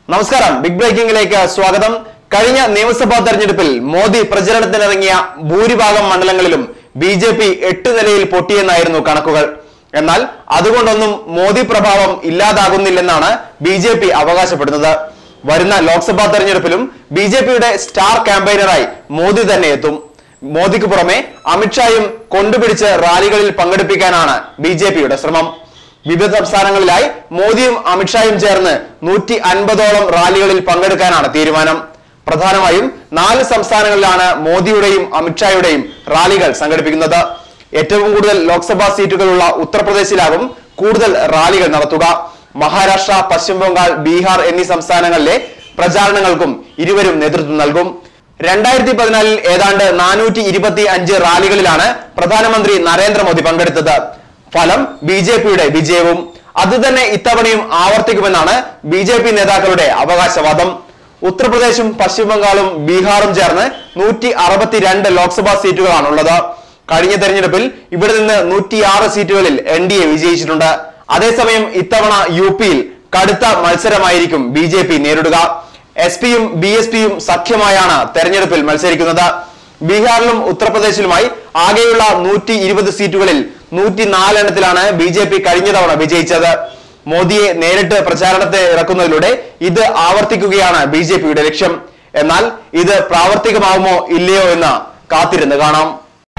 നമസ്കാരം ബിഗ് ബ്രേക്കിംഗിലേക്ക് സ്വാഗതം കഴിഞ്ഞ നിയമസഭാ തെരഞ്ഞെടുപ്പിൽ മോദി പ്രചരണത്തിനിറങ്ങിയ ഭൂരിഭാഗം മണ്ഡലങ്ങളിലും ബി ജെ പി എട്ട് നിലയിൽ പൊട്ടിയെന്നായിരുന്നു കണക്കുകൾ എന്നാൽ അതുകൊണ്ടൊന്നും മോദി പ്രഭാവം ഇല്ലാതാകുന്നില്ലെന്നാണ് ബി ജെ പി അവകാശപ്പെടുന്നത് വരുന്ന ലോക്സഭാ തെരഞ്ഞെടുപ്പിലും ബി ജെ പിയുടെ സ്റ്റാർ ക്യാമ്പയിനറായി മോദി തന്നെ എത്തും മോദിക്ക് പുറമെ അമിത്ഷായും കൊണ്ടുപിടിച്ച് റാലികളിൽ പങ്കെടുപ്പിക്കാനാണ് ബി ജെ പിയുടെ ശ്രമം വിവിധ സംസ്ഥാനങ്ങളിലായി മോദിയും അമിത്ഷായും ചേർന്ന് നൂറ്റി അൻപതോളം റാലികളിൽ പങ്കെടുക്കാനാണ് തീരുമാനം പ്രധാനമായും നാല് സംസ്ഥാനങ്ങളിലാണ് മോദിയുടെയും അമിത്ഷായുടെയും റാലികൾ സംഘടിപ്പിക്കുന്നത് ഏറ്റവും കൂടുതൽ ലോക്സഭാ സീറ്റുകളുള്ള ഉത്തർപ്രദേശിലാകും കൂടുതൽ റാലികൾ നടത്തുക മഹാരാഷ്ട്ര പശ്ചിമ ബംഗാൾ ബീഹാർ എന്നീ സംസ്ഥാനങ്ങളിലെ പ്രചാരണങ്ങൾക്കും ഇരുവരും നേതൃത്വം നൽകും രണ്ടായിരത്തി പതിനാലിൽ ഏതാണ്ട് നാനൂറ്റി ഇരുപത്തി അഞ്ച് റാലികളിലാണ് പ്രധാനമന്ത്രി നരേന്ദ്രമോദി പങ്കെടുത്തത് ഫലം ബി ജെ പിയുടെ വിജയവും അത് തന്നെ ഇത്തവണയും ആവർത്തിക്കുമെന്നാണ് ബി ജെ പി നേതാക്കളുടെ അവകാശവാദം ഉത്തർപ്രദേശും പശ്ചിമ ബംഗാളും ബീഹാറും ചേർന്ന് നൂറ്റി അറുപത്തിരണ്ട് ലോക്സഭാ സീറ്റുകളാണുള്ളത് കഴിഞ്ഞ തെരഞ്ഞെടുപ്പിൽ ഇവിടെ നിന്ന് നൂറ്റിയാറ് സീറ്റുകളിൽ എൻ ഡി എ വിജയിച്ചിട്ടുണ്ട് അതേസമയം ഇത്തവണ യു പിയിൽ കടുത്ത മത്സരമായിരിക്കും ബി ജെ പി നേരിടുക എസ് പിയും ബി എസ് പിയും സഖ്യമായാണ് തെരഞ്ഞെടുപ്പിൽ മത്സരിക്കുന്നത് ബീഹാറിലും ഉത്തർപ്രദേശിലുമായി ആകെയുള്ള നൂറ്റി ഇരുപത് സീറ്റുകളിൽ നൂറ്റി നാലെണ്ണത്തിലാണ് ബി ജെ പി കഴിഞ്ഞ തവണ വിജയിച്ചത് മോദിയെ നേരിട്ട് പ്രചാരണത്തെ ഇറക്കുന്നതിലൂടെ ഇത് ആവർത്തിക്കുകയാണ് ബി ജെ പിയുടെ ലക്ഷ്യം എന്നാൽ ഇത് പ്രാവർത്തികമാവുമോ ഇല്ലയോ എന്ന് കാത്തിരുന്ന് കാണാം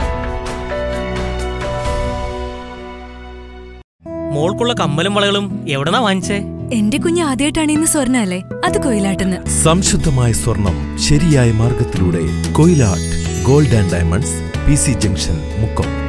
മോൾക്കുള്ള കമ്മലും വളകളും എവിടെന്നാ വാങ്ങിച്ചേ എന്റെ കുഞ്ഞ് ആദ്യമായിട്ടാണ് ഇന്ന് സ്വർണ്ണ അല്ലേ അത് കൊയിലാട്ടെന്ന് സംശുദ്ധമായ സ്വർണം ശരിയായ മാർഗത്തിലൂടെ Koyilatt gold and diamonds P C junction Mukkam